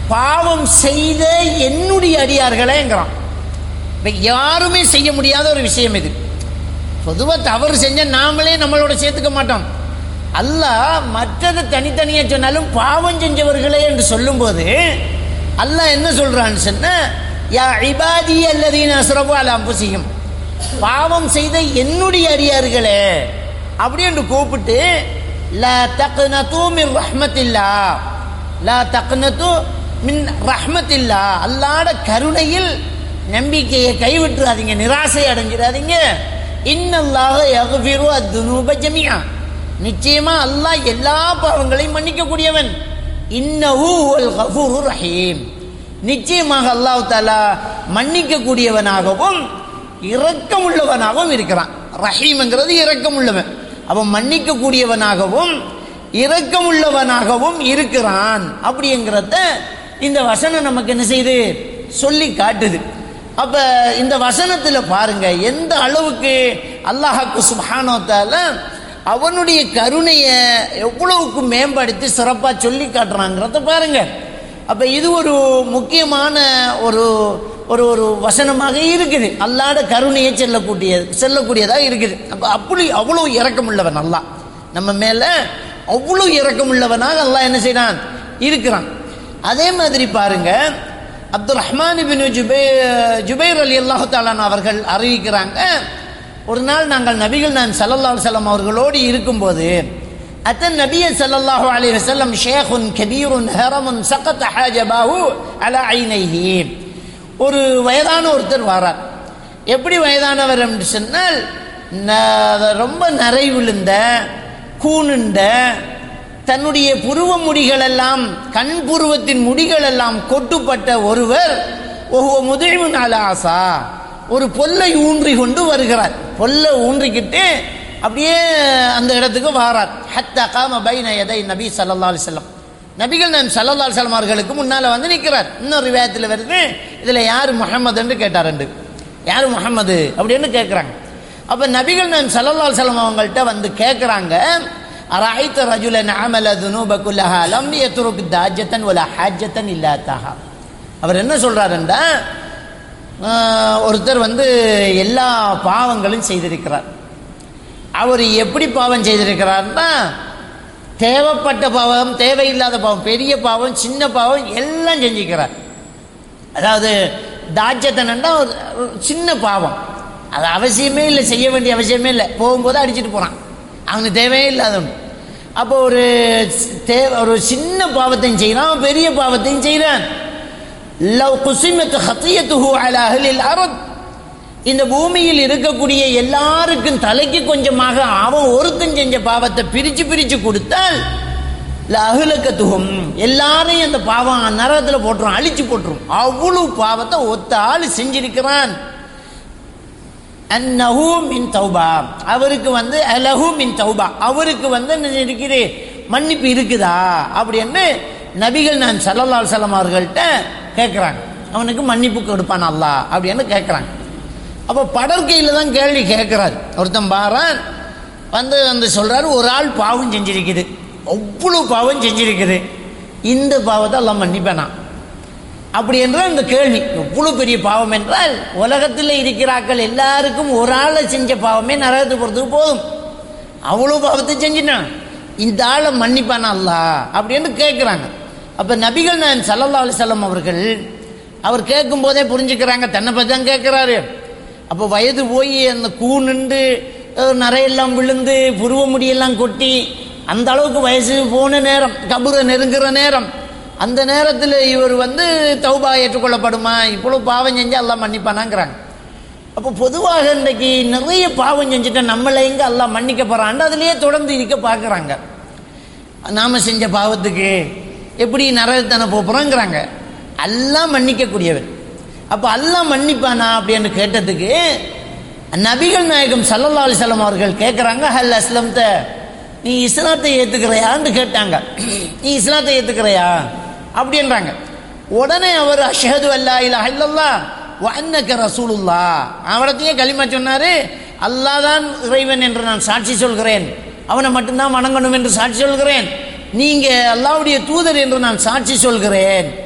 பாவம் செய்த என்னுடைய அடியார்களேங்கிறான் இப்ப யாருமே செய்ய முடியாத ஒரு விஷயம் இது பொதுவாக தவறு செஞ்ச நாமளே நம்மளோட சேர்த்துக்க மாட்டோம் அல்லாஹ் மற்றதை தனித்தனியாக சொன்னாலும் பாவம் செஞ்சவர்களே என்று சொல்லும்போது அல்லாஹ் என்ன சொல்றான்னு சொன்ன யா இபாதி அல்லதீன அஸ்ரபு அல அம்புசியும் பாவம் செய்த என்னுடைய அடியார்களே அப்படி என்று கூப்பிட்டு லா தக்னது மின் ரஹ்மத்தில்லா லா தக்னது மின் ரஹ்மத்தில்லா அல்லாட கருணையில் நம்பிக்கையை கைவிட்டுறாதீங்க நிராசை அடைஞ்சிடாதீங்க இன்னல்லாக யகுஃபிரு அத்துனூப ஜமியா நிச்சயமா அல்லாஹ் எல்லா பாவங்களையும் மன்னிக்க கூடியவன் இன்னஹு அல் கஃபூரு ரஹீம் நிச்சயமாக அல்லாஹ் தாலா மன்னிக்க கூடியவனாகவும் இரக்கம் உள்ளவனாகவும் இருக்கிறான் ரஹீம்ங்கிறது இரக்கம் உள்ளவன் அவன் மன்னிக்க கூடியவனாகவும் இரக்கம் உள்ளவனாகவும் இருக்கிறான் அப்படிங்கிறத இந்த வசனம் நமக்கு என்ன செய்யுது சொல்லி காட்டுது அப்ப இந்த வசனத்துல பாருங்க எந்த அளவுக்கு அல்லாஹாக்கு சுபானோத்தால அவனுடைய கருணையை எவ்வளவுக்கு மேம்படுத்தி சிறப்பா சொல்லி காட்டுறாங்கிறத பாருங்க அப்ப இது ஒரு முக்கியமான ஒரு ஒரு ஒரு வசனமாக இருக்குது அல்லாட கருணையை செல்லக்கூடிய செல்லக்கூடியதாக இருக்குது அப்ப அப்படி அவ்வளவு இரக்கம் உள்ளவன் அல்லாஹ் நம்ம மேல அவ்வளவு இரக்கம் உள்ளவனாக அல்லாஹ் என்ன செய்யறான் இருக்கிறான் அதே மாதிரி பாருங்க அப்துல் ரஹ்மான் பின் ஜுபை ஜுபைர் அலி அல்லாஹு தாலான் அவர்கள் அறிவிக்கிறாங்க ஒரு நாள் நாங்கள் நபிகள் நான் சல்லல்லாஹு அலைஹி வஸல்லம் அவர்களோடு இருக்கும்போது அத்தன் நபிய சல்லல்லாஹு அலைஹி வஸல்லம் ஷேഖുൻ கபீருன் ஹரமுன் சகத ஹாஜபாஹு அலா ஐனைஹி ஒரு வயதான ஒருத்தர் வாரார் எப்படி வயதானவர் என்று சொன்னால் ந- ரொம்ப நரை விழுந்த கூணுண்ட தன்னுடைய புருவ முடிகளெல்லாம் கண் புருவத்தின் முடிகளெல்லாம் கொட்டுப்பட்ட ஒருவர் ஒவ்வொரு முதிழ்வு ஆசா ஒரு பொல்லை ஊன்றி கொண்டு வருகிறார் பொல்லை ஊன்றிக்கிட்டு அப்படியே அந்த இடத்துக்கு வாரார் ஹத்தா காம பைன எதை நபி ஸல்லல்லாஹு அலைஹி வஸல்லம் நபிகள் நான் சல்லல்லா அலிஸ்லாம் அவர்களுக்கு முன்னால் வந்து நிற்கிறார் இன்னொரு விவாதத்தில் வருது இதில் யார் முகமதுன்னு கேட்டார் யார் முகமது அப்படின்னு கேட்குறாங்க அப்போ நபிகள் நான் சல்லல்லா அலிஸ்லாம் அவங்கள்ட்ட வந்து கேட்குறாங்க அராய்த்த ரஜுலன் அமல துனூப குல்லஹா லம் யத்ருக் தாஜத்தன் வல ஹாஜத்தன் இல்லாத்தாஹா அவர் என்ன சொல்றாருண்டா ஆஹ், ஒருத்தர் வந்து எல்லா பாவங்களும் செய்திருக்கிறார் அவர் எப்படி பாவம் செய்திருக்கிறார்னா தேவைப்பட்ட பாவம் தேவையில்லாத பாவம் பெரிய பாவம் சின்ன பாவம் எல்லாம் செஞ்சுக்கிறார் அதாவது தாஜ்யத்தனண்டா ஒரு ஒரு சின்ன பாவம் அது அவசியமே இல்லை செய்ய வேண்டிய அவசியமே இல்லை போகும்போது அடிச்சிட்டு போகிறான் அவனுக்கு தேவையே இல்லாதவன் அப்போ ஒரு ஸ்- தே ஒரு சின்ன பாவத்தையும் செய்கிறான் அவன் பெரிய பாவத்தையும் செய்கிறான் லவ் குசிமத்து ஹத்தியத்துஹு அலா அஹ்லில் அர்த் இந்த பூமியில் இருக்கக்கூடிய எல்லாருக்கும் தலைக்கு கொஞ்சமாக அவன் ஒருத்தன் செஞ்ச பாவத்தை பிரிச்சு பிரிச்சு கொடுத்தால் அகிலக்கத்துகும் எல்லாரையும் அந்த பாவம் நரகத்தில் போட்டுரும் அழிச்சு போட்டுரும் அவ்வளவு பாவத்தை ஒத்த ஆள் செஞ்சிருக்கிறான் அன்னஹு மின் தௌபா அவருக்கு வந்து அலஹு மின் தௌபா அவருக்கு வந்து என்ன இருக்குது மன்னிப்பு இருக்குதா அப்படின்னு நபிகள் நான் சல்லல்லாஹு அலைஹி வஸல்லம் அவர்கள்ட்ட கேட்குறாங்க அவனுக்கு மன்னிப்பு கொடுப்பான் அல்லாஹ் அப்படின்னு கேட்குறாங்க அப்போ படற்கையில் தான் கேள்வி கேட்குறாரு ஒருத்தன் பாரான் வந்து வந்து சொல்கிறாரு ஒரு ஆள் பாவம் செஞ்சிருக்குது அவ்வளோ பாவம் செஞ்சிருக்குது இந்த பாவத்தை எல்லாம் மன்னிப்பேனா அப்படி என்றால் இந்த கேள்வி எவ்வளவு பெரிய பாவம் என்றால் உலகத்தில் இருக்கிறார்கள் எல்லாருக்கும் ஒரு ஆளை செஞ்ச பாவமே நரகத்து போகிறதுக்கு போதும் அவ்வளோ பாவத்தை செஞ்சினான் இந்த ஆளை மன்னிப்பானா அல்லாஹ் அப்படின்னு கேட்குறாங்க அப்போ நபிகள் நான் சல்லல்லா அலிசல்லம் அவர்கள் அவர் கேட்கும் போதே புரிஞ்சுக்கிறாங்க தன்னை பற்றி தான் கேட்குறாரு அப்போ வயது போய் அந்த கூணுண்டு அஹ், நரையெல்லாம் விழுந்து புருவ முடியெல்லாம் கொட்டி அந்த அளவுக்கு வயசு போன நேரம் கபூரை நெருங்குற நேரம் அந்த நேரத்தில் இவர் வந்து தௌபா ஏற்றுக்கொள்ளப்படுமா இவ்வளோ பாவம் செஞ்சு எல்லாம் மன்னிப்பானாங்கிறாங்க அப்போ பொதுவாக இன்றைக்கு நிறைய பாவம் செஞ்சுட்டு நம்மளை எங்கே எல்லாம் மன்னிக்க போகிறான்னு அதுலேயே தொடர்ந்து இருக்க பார்க்குறாங்க நாம் செஞ்ச பாவத்துக்கு எப்படி நரகத்தானே போகிறோங்கிறாங்க எல்லாம் மன்னிக்கக்கூடியவர் அப்போ எல்லாம் மன்னிப்பானா அப்படின்னு கேட்டதுக்கு நபிகள் நாயகம் சல்லல்லா அலிசல்லாம் அவர்கள் கேட்குறாங்க ஹல் அஸ்லம்த நீ இஸ்லாத்தை ஏற்றுக்கிறையான்னு கேட்டாங்க நீ இஸ்லாத்தை ஏற்றுக்கிறையா அப்படின்றாங்க உடனே அவர் அஷஹது அல்லா இல்லா இல்லல்லா வன்னக்க ரசூலுல்லா அவரத்தையே களிமா சொன்னாரு அல்லாஹ் தான் இறைவன் என்று நான் சாட்சி சொல்கிறேன் அவனை மட்டும்தான் வணங்கணும் என்று சாட்சி சொல்கிறேன் நீங்க அல்லாஹ்வுடைய தூதர் என்று நான் சாட்சி சொல்கிறேன்